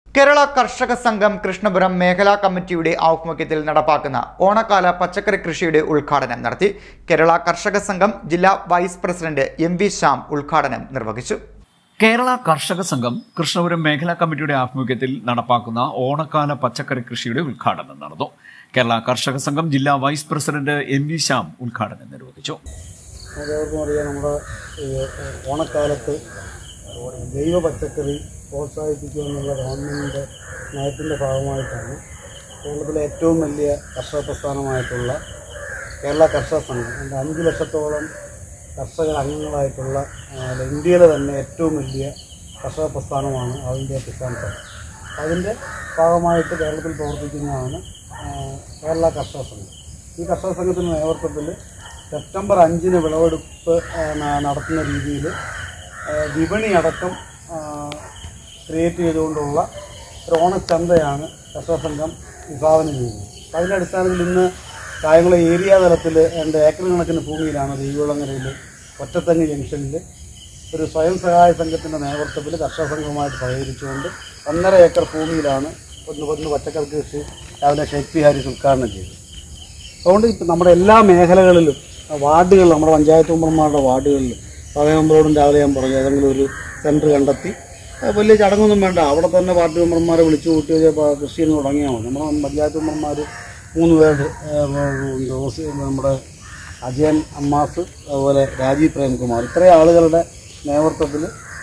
കേരള കർഷക സംഘം കൃഷ്ണപുരം മേഖലാ കമ്മിറ്റിയുടെ ആഭിമുഖ്യത്തിൽ നടപ്പാക്കുന്ന ഓണക്കാല പച്ചക്കറി കൃഷിയുടെ ഉദ്ഘാടനം നടത്തി കേരള കർഷക സംഘം ജില്ലാ vice president M V Shyam ഉദ്ഘാടനം നിർവഹിച്ചു കേരള കർഷക സംഘം കൃഷ്ണപുരം മേഖലാ കമ്മിറ്റിയുടെ ആഭിമുഖ്യത്തിൽ നടപ്പാക്കുന്ന ഓണക്കാല പച്ചക്കറി കൃഷിയുടെ ഉദ്ഘാടനം നടന്നു കേരള കർഷക സംഘം ജില്ലാ vice president M V Shyam ഉദ്ഘാടനം നിർവഹിച്ചു എല്ലാവർക്കും അറിയാം നമ്മുടെ ഈ ഓണക്കാലത്ത് ജൈവ പച്ചക്കറി പ്രോത്സാഹിപ്പിക്കുക എന്നുള്ള ഗവൺമെൻറ്റിൻ്റെ നയത്തിൻ്റെ ഭാഗമായിട്ടാണ് കേരളത്തിലെ ഏറ്റവും വലിയ കർഷക പ്രസ്ഥാനമായിട്ടുള്ള കേരള കർഷക സംഘം അതിൻ്റെ അഞ്ച് ലക്ഷത്തോളം കർഷക അംഗങ്ങളായിട്ടുള്ള ആ, ഇന്ത്യയിലെ തന്നെ ഏറ്റവും വലിയ കർഷക പ്രസ്ഥാനമാണ് ഓൾ ഇന്ത്യ കിസാൻ സംഘം അതിൻ്റെ ഭാഗമായിട്ട് കേരളത്തിൽ പ്രവർത്തിക്കുന്നതാണ് ആ, കേരള കർഷക സംഘം ഈ കർഷക സംഘത്തിൻ്റെ നേതൃത്വത്തിൽ സെപ്റ്റംബർ അഞ്ചിന് വിളവെടുപ്പ് ആ, ന- നടത്തുന്ന രീതിയിൽ വിപണി അടക്കം ക്രിയേറ്റ് ചെയ്തുകൊണ്ടുള്ള ഒരു ഓണച്ചന്തയാണ് കർഷക സംഘം വിഭാവനം ചെയ്യുന്നത് അപ്പം അതിൻ്റെ അടിസ്ഥാനത്തിൽ ഇന്ന് കായംകുളം ഏരിയ തലത്തിൽ രണ്ട് ഏക്കർ കണക്കിന് ഭൂമിയിലാണ് ദൈവകുളങ്ങരയിൽ ഒറ്റത്തങ്ങ് ജംഗ്ഷനിൽ ഒരു സ്വയം സഹായ സംഘത്തിൻ്റെ നേതൃത്വത്തിൽ കർഷക സംഘവുമായിട്ട് സഹകരിച്ചുകൊണ്ട് ഒന്നര ഏക്കർ ഭൂമിയിലാണ് ഒന്ന് ഒന്ന് പച്ചക്കറി കൃഷി രാവിലെ ഷെയ്ഖ് പി ഹാരിസ് ഉദ്ഘാടനം ചെയ്തത് അതുകൊണ്ട് ഇപ്പം നമ്മുടെ എല്ലാ മേഖലകളിലും ആ വാർഡുകൾ നമ്മുടെ പഞ്ചായത്ത് മെമ്പർമാരുടെ വാർഡുകളിൽ പകയമ്പറോടും രാവിലെ ഞാൻ പറഞ്ഞു ഏതെങ്കിലും ഒരു സെൻറ്റർ കണ്ടെത്തി ആ, വലിയ ചടങ്ങൊന്നും വേണ്ട അവിടെ തന്നെ പാർട്ടി മെമ്പർമാരെ വിളിച്ചു കൂട്ടി ഒരു പ- കൃഷി എന്ന് തുടങ്ങിയാൽ മതി നമ്മുടെ പഞ്ചായത്ത് മെമ്പർമാർ മൂന്ന് പേര് ഏ, റോസി നമ്മുടെ അജയൻ അമ്മാസ് അതുപോലെ രാജീവ് പ്രേംകുമാർ ഇത്രയും ആളുകളുടെ നേതൃത്വത്തിൽ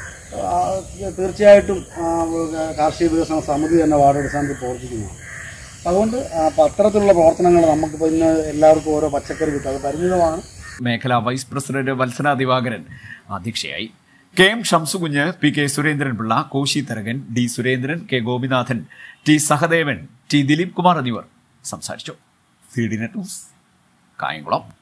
തീർച്ചയായിട്ടും ആ, കാർഷിക വികസന സമിതി തന്നെ വാർഡ് അടിസ്ഥാനത്തിൽ പ്രവർത്തിക്കുന്നതാണ് അതുകൊണ്ട് അപ്പം അത്തരത്തിലുള്ള പ്രവർത്തനങ്ങൾ നമുക്കിപ്പോൾ ഇന്ന് എല്ലാവർക്കും ഓരോ പച്ചക്കറി കിട്ടും അത് പരിമിതമാണ് മേഖലാ വൈസ് പ്രസിഡന്റ് വത്സന ദിവാകരൻ അധ്യക്ഷയായി K M Shamsukunju P K Surendranpillai Koshy Tharakan D Surendran K Gopinathan T Sahadevan T Dileep Kumar എന്നിവർ സംസാരിച്ചു C D net news Kayamkulam